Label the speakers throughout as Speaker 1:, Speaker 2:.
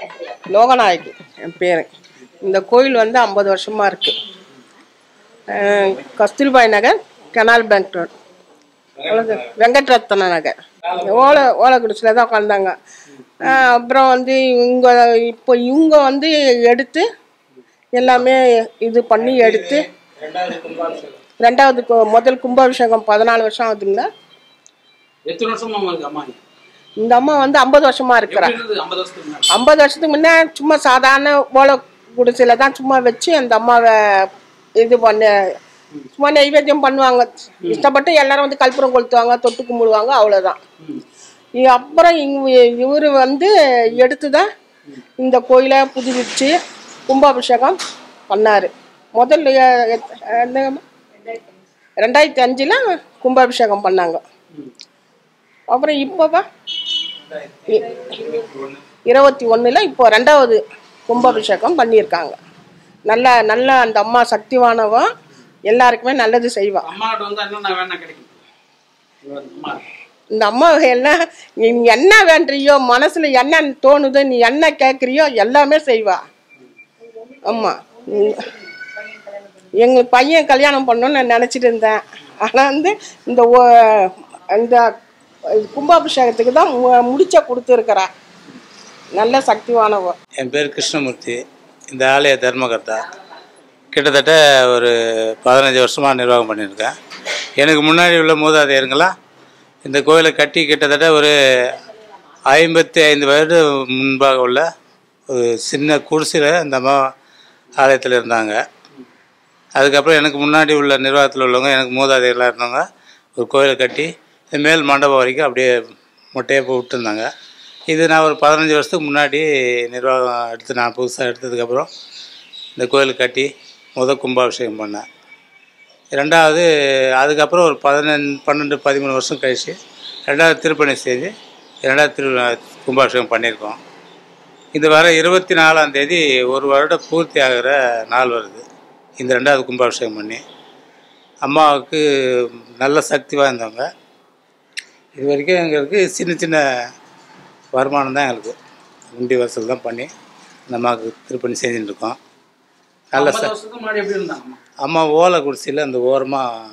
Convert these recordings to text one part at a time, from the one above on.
Speaker 1: லோகநாயகி என் பேர் இந்த கோயில் வந்து ஐம்பது வருஷமா இருக்கு அஹ் Kasturibai Nagar canal bank road அவ்வளோதான். வெங்கட்ரத்ன நகர் ஓலை ஓலை குடிசில் தான் உட்காந்தாங்க அப்புறம் வந்து இவங்க இப்போ இவங்க வந்து எடுத்து எல்லாமே இது பண்ணி எடுத்து ரெண்டாவது கு- முதல் கும்பாபிஷேகம் பதினாலு வருஷம் ஆகுதுங்களா
Speaker 2: எத்தனை வருஷமா உங்களுக்கு அம்மா
Speaker 1: இந்த அம்மா வந்து ஐம்பது வருஷமா இருக்கிறா
Speaker 2: எப்படி இருந்தது ஐம்பது வருஷத்துக்கு முன்னாடி
Speaker 1: ஐம்பது வருஷத்துக்கு முன்னே சும்மா சாதாரண ஓலை குடிசையில தான் சும்மா வச்சு அந்த அம்மாவை இது பண்ண சும்மா நைவேத்தியம் பண்ணுவாங்க இஷ்டப்பட்டு எல்லாரும் வந்து கற்பூரம் கொளுத்துவாங்க தொட்டு கும்பிடுவாங்க அவ்வளோதான் இ- அப்புறம் இவ இவர் வந்து எடுத்து தான் இந்த கோயிலை புதுப்பிச்சு கும்பாபிஷேகம் பண்ணார் முதல்ல எ- எத்- என்னங்கம்மா? ரெண்டாயிரத்தி அஞ்சில் கும்பாபிஷேகம் பண்ணாங்க அப்புறம் இப்போவா இ- இருபத்தி ஒண்ணுல இப்போ ரெண்டாவது கும்பாபிஷேகம் பண்ணியிருக்காங்க நல்ல நல்ல அந்த அம்மா சக்திவானவ எல்லாருக்குமே நல்லது செய்வா
Speaker 2: அம்மாட்ட வந்து என்னென்ன வேணா கிடைக்கும் அம்மா
Speaker 1: இந்த அம்மா எல்லாம் நீ என்ன வேண்டியோ மனசுல என்ன தோணுதோ நீ என்ன கேட்குறியோ எல்லாமே செய்வா ஆமா உம். எங்க பையன் கல்யாணம் பண்ணணும்னு நான் நினச்சிட்டு இருந்தேன் ஆனால் வந்து இந்த ஓ- இந்த கும்பாபிஷேகத்துக்கு தான் மு- முடிச்ச கொடுத்துருக்கிறா நல்ல சக்திவானவ
Speaker 3: என் பேர் கிருஷ்ணமூர்த்தி இந்த ஆலய தர்மகர்த்தா கிட்டத்தட்ட ஒரு பதினஞ்சு வருஷமாக நிர்வாகம் பண்ணியிருக்கேன் எனக்கு முன்னாடி உள்ள மூதாதையருங்களாம் இந்த கோயிலை கட்டி கிட்டத்தட்ட ஒரு ஐம்பத்தி ஐந்து வயது முன்பாக உள்ள ஒரு சின்ன குடிசையில் இந்த அம்மா ஆலயத்தில் இருந்தாங்க அதுக்கப்புறம் எனக்கு முன்னாடி உள்ள நிர்வாகத்தில் உள்ளவங்க எனக்கு மூதாதையர்லாம் இருந்தவங்க ஒரு கோயிலை கட்டி இது மேல் மண்டபம் வரைக்கும் அப்படியே மொட்டையை போட்டு விட்டுருந்தாங்க இது நான் ஒரு பதினஞ்சு வருஷத்துக்கு முன்னாடி நிர்வாகம் எடுத்து நான் புதுசாக எடுத்ததுக்கப்புறம் இந்த கோயில் கட்டி முத கும்பாபிஷேகம் பண்ணேன் ரெண்டாவது அதுக்கப்புறம் ஒரு பதினஞ்சு பன்னெண்டு பதிமூணு வருஷம் கழிச்சு ரெண்டாவது திருப்பணி செஞ்சு ரெண்டாவது திரு கும்பாபிஷேகம் பண்ணியிருக்கோம் இது வர இருபத்தி நாலாம் தேதி ஒரு வருடம் பூர்த்தி ஆகிற நாள் வருது இந்த ரெண்டாவது கும்பாபிஷேகம் பண்ணி அம்மாவுக்கு நல்ல சக்தி வாய்ந்தவங்க இது வரைக்கும் எங்களுக்கு சின்ன சின்ன வருமானம் தான் எங்களுக்கு உண்டி வசூல் தான் பண்ணி இந்த அம்மாவுக்கு திருப்பணி செஞ்சுட்டு இருக்கோம் நல்ல
Speaker 2: ஐம்பது
Speaker 3: ச
Speaker 2: வருஷத்துக்கு முன்னாடி எப்படி இருந்தாங்க அம்மா
Speaker 3: அம்மா ஓலை குடிசையில் அந்த ஓரமாக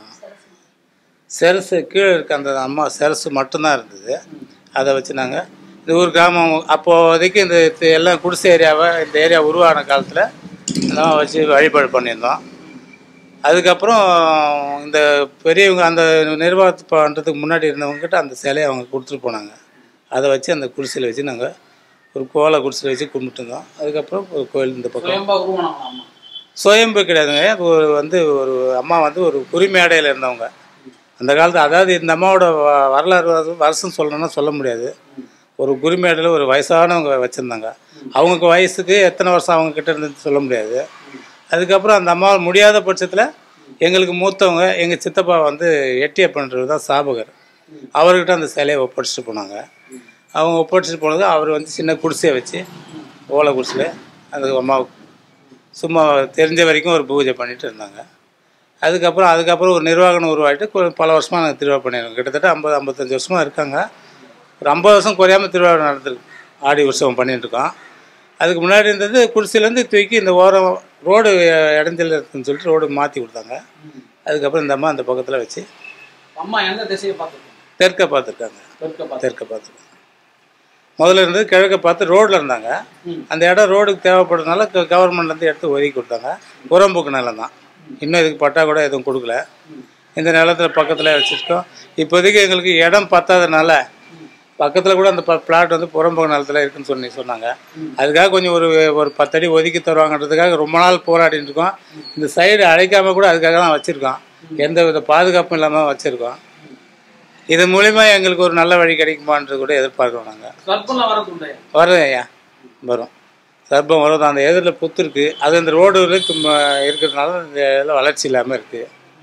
Speaker 3: செரசு கீழே இருக்க அந்த அம்மா செரசு மட்டும்தான் இருந்தது அதை வச்சு நாங்கள் இந்த ஊர் கிராமம் அப்போதைக்கு இந்த இது எல்லாம் குடிசை ஏரியாவை இந்த ஏரியா உருவான காலத்தில் இதெல்லாம் வச்சு வழிபாடு பண்ணியிருந்தோம் அதுக்கப்புறம் இந்த பெரியவங்க அந்த நிர்வாகத்து பண்ணுறதுக்கு முன்னாடி இருந்தவங்ககிட்ட அந்த சிலையை அவங்க கொடுத்துட்டு போனாங்க அதை வச்சு அந்த குடிசையில் வச்சு நாங்கள் ஒரு கோலை குடிசையில் வச்சு கும்பிட்டு இருந்தோம் அதுக்கப்புறம் ஒரு கோயில் இந்த பக்கம்
Speaker 2: சுயம்பா உருவானவங்க அம்மா
Speaker 3: சுயம்பு கிடையாதுங்க அது ஒரு வந்து ஒரு அம்மா வந்து ஒரு குறிமேடையில் இருந்தவங்க அந்த காலத்து அதாவது இந்த அம்மாவோட வ- வரலாறு வந்து வருஷம் சொல்லணும்னா சொல்ல முடியாது ஒரு குறிமேடையில் ஒரு வயசானவங்க வச்சுருந்தாங்க அவங்க வயசுக்கு எத்தனை வருஷம் அவங்க கிட்ட இருந்து சொல்ல முடியாது அதுக்கப்புறம் அந்த அம்மா முடியாத பட்சத்தில் எங்களுக்கு மூத்தவங்க எங்கள் சித்தப்பா வந்து எட்டியப்பன்றது தான் சாபகர் அவர்கிட்ட அந்த சிலையை ஒப்படைச்சிட்டு போனாங்க அவங்க ஒப்படைச்சிட்டு போனது அவர் வந்து சின்ன குடிசையை வச்சு ஓலை குடிசையில் அந்த அம்மாவுக்கு சும்மா தெரிஞ்ச வரைக்கும் ஒரு பூஜை பண்ணிட்டு இருந்தாங்க அதுக்கப்புறம் அதுக்கப்புறம் ஒரு நிர்வாகம் உருவாகிட்டு கொ- பல வருஷமாக நாங்கள் திருவிழா பண்ணியிருக்கோம் கிட்டத்தட்ட ஐம்பது ஐம்பத்தஞ்சு வருஷமாக இருக்காங்க ஒரு ஐம்பது வருஷம் குறையாமல் திருவிழா நடந்திருக்கு ஆடி உற்சவம் பண்ணிட்டு இருக்கோம் அதுக்கு முன்னாடி இருந்தது குடிசையிலேருந்து தூக்கி இந்த ஓரம் ரோடு இடைஞ்சல் இருக்குன்னு சொல்லிட்டு ரோடு மாற்றி கொடுத்தாங்க அதுக்கப்புறம் இந்த அம்மா அந்த பக்கத்தில் வச்சு
Speaker 2: அம்மா எந்த திசையை பார்த்துருக்கோம்
Speaker 3: தெற்க பார்த்துருக்காங்க
Speaker 2: தெற்க பார்த்து
Speaker 3: தெற்க பார்த்துருக்காங்க முதல்ல இருந்தது கிழக்க பார்த்து ரோட்டில் இருந்தாங்க அந்த இடம் ரோடுக்கு தேவைப்படுறதுனால க- கவர்மெண்ட்லேருந்து எடுத்து ஒதுக்கி கொடுத்தாங்க புறம்போக்கு நிலம் தான் இன்னும் இதுக்கு பட்டா கூட எதுவும் கொடுக்கல இந்த நிலத்துல பக்கத்தில் வச்சுருக்கோம் இப்போதைக்கு எங்களுக்கு இடம் பத்தாதனால பக்கத்தில் கூட அந்த பிளாட் வந்து புறம்போக்கு நிலத்தில் இருக்குன்னு சொல்லி சொன்னாங்க அதுக்காக கொஞ்சம் ஒரு ஒரு பத்தடி ஒதுக்கி தருவாங்கன்றதுக்காக ரொம்ப நாள் போராடிட்டு இருக்கோம் இந்த சைடு அழைக்காம கூட அதுக்காக தான் வச்சுருக்கோம் எந்த வித பாதுகாப்பும் இல்லாமல் வச்சுருக்கோம் இது மூலிமா எங்களுக்கு ஒரு நல்ல வழி கிடைக்குமான்றது கூட எதிர்பார்க்கிறோம் நாங்கள்
Speaker 2: கற்பனை வரது உண்டையா
Speaker 3: வருது ஐயா வரும் சர்ப்பம் வரும் அந்த எதிரில் புத்து இருக்கு அது அந்த ரோடு வரைக்கும் இருக்கிறதுனால இந்த இதில் வளர்ச்சி இல்லாமல் இருக்கு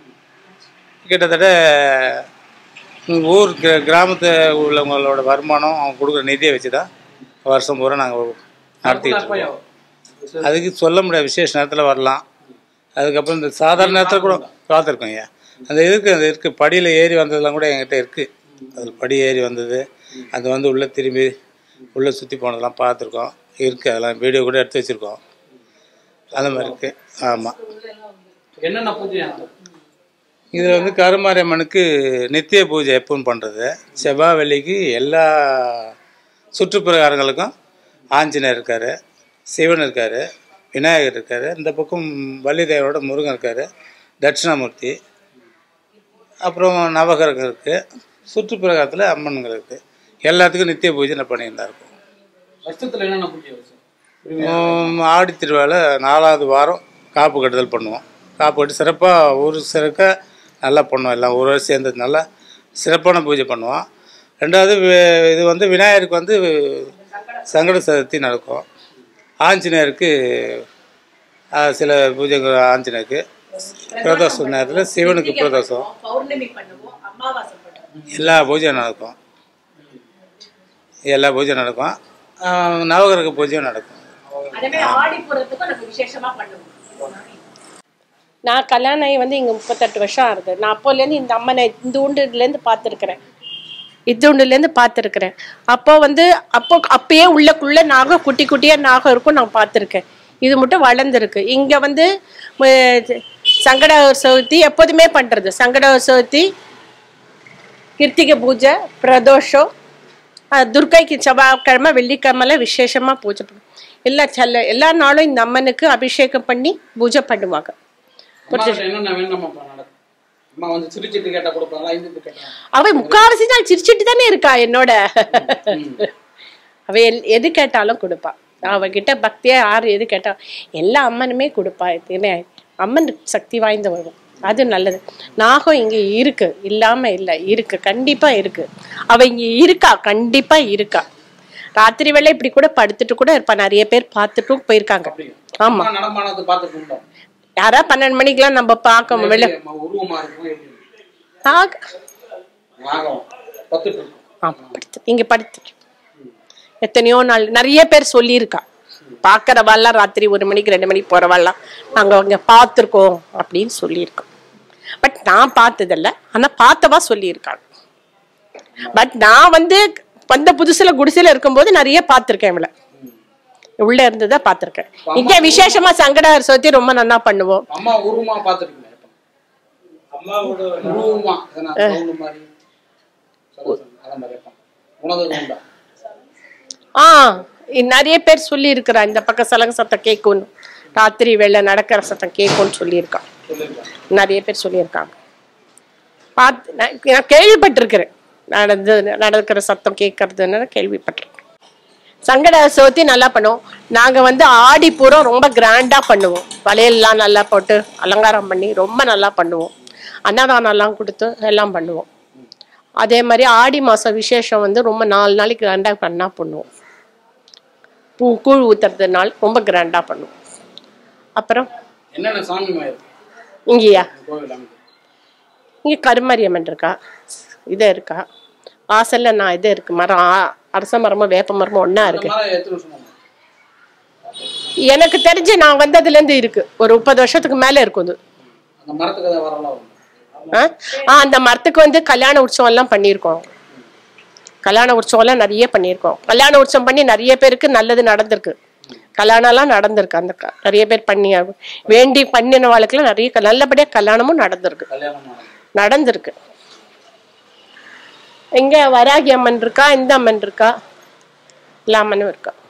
Speaker 3: கிட்டத்தட்ட உங்க ஊர் கிர- கிராமத்து உள்ளவங்களோட வருமானம் அவங்க கொடுக்குற நிதியை வச்சு தான் வருஷம் பூரா நாங்கள் நடத்திக்கிட்டு இருக்கோம் அதுக்கு சொல்ல முடியாது விசேஷ நேரத்தில் வரலாம் அதுக்கப்புறம் இந்த சாதாரண நேரத்தில் கூட பார்த்துருக்கோம் ஐயா அந்த இதுக்கு அந்த இருக்குது படியில் ஏறி வந்ததெல்லாம் கூட என்கிட்ட இருக்குது அதில் படி ஏறி வந்தது அது வந்து உள்ளே திரும்பி உள்ளே சுற்றி போனதெல்லாம் பார்த்துருக்கோம் இருக்குது அதெல்லாம் வீடியோ கூட எடுத்து வச்சுருக்கோம் அந்த மாதிரி இருக்குது ஆமாம்
Speaker 2: என்னென்ன பூஜை நடக்கும்
Speaker 3: இதில் வந்து கருமாரியம்மனுக்கு நித்திய பூஜை எப்பவும் பண்ணுறது செவ்வாய் வெள்ளிக்கு எல்லா சுற்றுப்பிரகாரங்களுக்கும் ஆஞ்சநேயர் இருக்கார் சிவன் இருக்கார் விநாயகர் இருக்கார் இந்த பக்கம் வள்ளிதேவரோட முருகன் இருக்கார் தட்சிணாமூர்த்தி அப்புறம் நவகிரகம் இருக்குது சுற்றுப்பிரகாரத்தில் அம்மன்கள் இருக்குது எல்லாத்துக்கும் நித்திய பூஜை நான் பண்ணியிருந்தா இருக்கும்
Speaker 2: வருஷத்துல என்னென்ன பூஜை வரும்
Speaker 3: உம், ஆடி திருவிழாவில் நாலாவது வாரம் காப்பு கட்டுதல் பண்ணுவோம் காப்பு கட்டி சிறப்பாக ஊர் சிறக்க நல்லா பண்ணுவோம் எல்லாம் ஊரோடு சேர்ந்து நல்லா சிறப்பான பூஜை பண்ணுவோம் ரெண்டாவது வி- இது வந்து விநாயகருக்கு வந்து சங்கட சதுர்த்தி நடக்கும் ஆஞ்சநேயருக்கு ஆஹ், சில பூஜைகள் ஆஞ்சநேயருக்கு பிரதோஷம் நேரத்தில் சிவனுக்கு பிரதோஷம்
Speaker 4: பௌர்ணமி பண்ணுவோம் அமாவாசை பண்ணுவோம்
Speaker 3: எல்லா பூஜையும் நடக்கும் எல்லா பூஜையும் நடக்கும் ஆஹ், நவகிரக பூஜையும் நடக்கும்
Speaker 4: அதே மாதிரி ஆடி போறதுக்கும் நம்ம விசேஷமா பண்ணுவோம்
Speaker 1: நான் கல்யாணம் ஆகி வந்து இங்கே முப்பத்தெட்டு வருஷம் ஆகுது நான் அப்போலேருந்து இந்த அம்மனை இந்த உண்டுலேருந்து பார்த்துருக்குறேன் இத்துண்டுலேருந்து பார்த்துருக்குறேன் அப்போ வந்து அப்போ அப்பயே உள்ளக்குள்ளே நாகம் குட்டி குட்டியாக நாகம் இருக்கும் நான் பார்த்துருக்கேன் இது மட்டும் வளர்ந்துருக்கு இங்கே வந்து ம- சங்கட சதுர்த்தி எப்போதுமே பண்ணுறது சங்கட சதுர்த்தி கிருத்திகை பூஜை பிரதோஷம் அஹ், துர்க்கைக்கு செவ்வாய்க்கிழமை வெள்ளிக்கிழமைலாம் விசேஷமாக பூஜை பண்ணும் எல்லா செல்ல எல்லா நாளும் இந்த அம்மனுக்கு அபிஷேகம் பண்ணி பூஜை பண்ணுவாங்க
Speaker 2: அம்மா கிட்ட என்னென்ன வேணுமோ அப்ப நடக்கும் அம்மா வந்து சிரிச்சிட்டு கேட்டா கொடுப்பாங்களா ஐந்து கேட்டா
Speaker 1: அவ முக்காவாசி நாள் சிரிச்சிட்டு தானே இருக்கா என்னோட அவ எல்- எது கேட்டாலும் கொடுப்பா அவகிட்ட பக்தியா யார் எது கேட்டா எல்லா அம்மனுமே கொடுப்பா இதுன்னு அம்மன் சக்தி வாய்ந்த வரும் அது நல்லது நாகம் இங்க இருக்கு இல்லாம இல்ல இருக்கு கண்டிப்பா இருக்கு அவ இங்க இருக்கா கண்டிப்பா இருக்கா ராத்திரி வேளை இப்படி கூட படுத்துட்டு கூட இருப்பா நிறைய பேர் பார்த்துட்டும் போயிருக்காங்க ஆமா
Speaker 2: அம்மா நடமானது பார்த்துட்டு இருந்தோம்
Speaker 1: யாரா பன்னெண்டு மணிக்கெல்லாம் நம்ம பார்க்க வெளில
Speaker 2: அம்மா உருவமா இருக்கும் எப்படி
Speaker 1: ஆக-
Speaker 2: நாகம் பத்துட்டு இருக்கும்
Speaker 1: ஆமா படுத்து இங்க படுத்துட்டு எத்தனையோ நாள் நிறைய பேர் சொல்லியிருக்கா பார்க்கறவாள்லாம் ராத்திரி ஒரு மணிக்கு ரெண்டு மணிக்கு போறவாள்லாம் நாங்க அங்க பார்த்துருக்கோம் அப்படின்னு சொல்லியிருக்கோம் பட் நான் பார்த்ததில்ல ஆனா பார்த்தவா சொல்லியிருக்காங்க பட் நான் வந்து வந்த புதுசுல குடிசையில இருக்கும்போது நிறைய பார்த்திருக்கேன் இவளை உள்ள இருந்ததை பார்த்திருக்கேன் இங்க விசேஷமா சங்கட சதுர்த்தி ரொம்ப நல்லா பண்ணுவோம்
Speaker 2: அம்மா உருவமா பார்த்துருக்கீங்க உருவமா எதனா சவுண்டு மாதிரி சொல்ல சொல்லுங்க. அதான் மாதிரி கேட்பான் உனது உண்டா
Speaker 1: ஆ இ- நிறைய பேர் சொல்லி இருக்கிறா இந்த பக்கம் சலங்க சத்தம் கேட்கும்னு ராத்திரி வேளை நடக்கிற சத்தம் கேட்கும்னு சொல்லியிருக்கான்
Speaker 2: சொல்லிருக்கேன்
Speaker 1: நிறைய பேர் சொல்லியிருக்காங்க பார்த்து நான் நான் கேள்விப்பட்டிருக்கிறேன் நடந்து நடக்கிற சத்தம் கேட்கறதுன்னு கேள்விப்பட்டிருக்கேன் சங்கட சதுர்த்தி நல்லா பண்ணுவோம் நாங்க வந்து ஆடி பூரம் ரொம்ப கிராண்டா பண்ணுவோம் வளையல்லாம் நல்லா போட்டு அலங்காரம் பண்ணி ரொம்ப நல்லா பண்ணுவோம் அன்னதானம் எல்லாம் கொடுத்து எல்லாம் பண்ணுவோம் அதே மாதிரி ஆடி மாசம் விசேஷம் வந்து ரொம்ப நாலு நாளைக்கு கிராண்டா பண்ணா பண்ணுவோம் பூ கூழ் ஊத்துறது நாள் ரொம்ப கிராண்டா பண்ணுவோம் அப்புறம்
Speaker 2: என்னென்ன சாமி மாதிரி
Speaker 1: இங்கேயா
Speaker 2: கோவில் அமைப்பு
Speaker 1: இங்கே கருமாரியம்மன் இருக்கா இது இருக்கா வாசல்ல நான் இது இருக்கு மரம் ஆ- அரச மரமும் வேப்ப மரமும் ஒண்ணா
Speaker 2: இந்த
Speaker 1: இருக்கு
Speaker 2: மாதிரி எத்தனை வருஷமா உண்டு?
Speaker 1: எனக்கு தெரிஞ்சு நான் வந்ததுல இருந்து இருக்கு ஒரு முப்பது வருஷத்துக்கு மேல இருக்கும் இது
Speaker 2: அந்த மரத்துக்கு அதை வரலாம் உண்டு
Speaker 1: ஆ? ஆ அந்த மரத்துக்கு வந்து கல்யாண உற்சவம் எல்லாம் பண்ணியிருக்கோம் கல்யாண உற்சவம் எல்லாம் நிறைய பண்ணியிருக்கோம் கல்யாண உற்சவம் பண்ணி நிறைய பேருக்கு நல்லது நடந்திருக்கு கல்யாணம் எல்லாம் நடந்திருக்கு அந்த க- நிறைய பேர் பண்ணி வேண்டி பண்ணினவாளுக்கெல்லாம் நிறைய க- நல்லபடியா கல்யாணமும் நடந்திருக்கு
Speaker 2: கல்யாணம் ஆனது.
Speaker 1: நடந்திருக்கு எங்க வராகி அம்மன் இருக்கா இந்த அம்மன் இருக்கா எல்லா அம்மனும் இருக்கா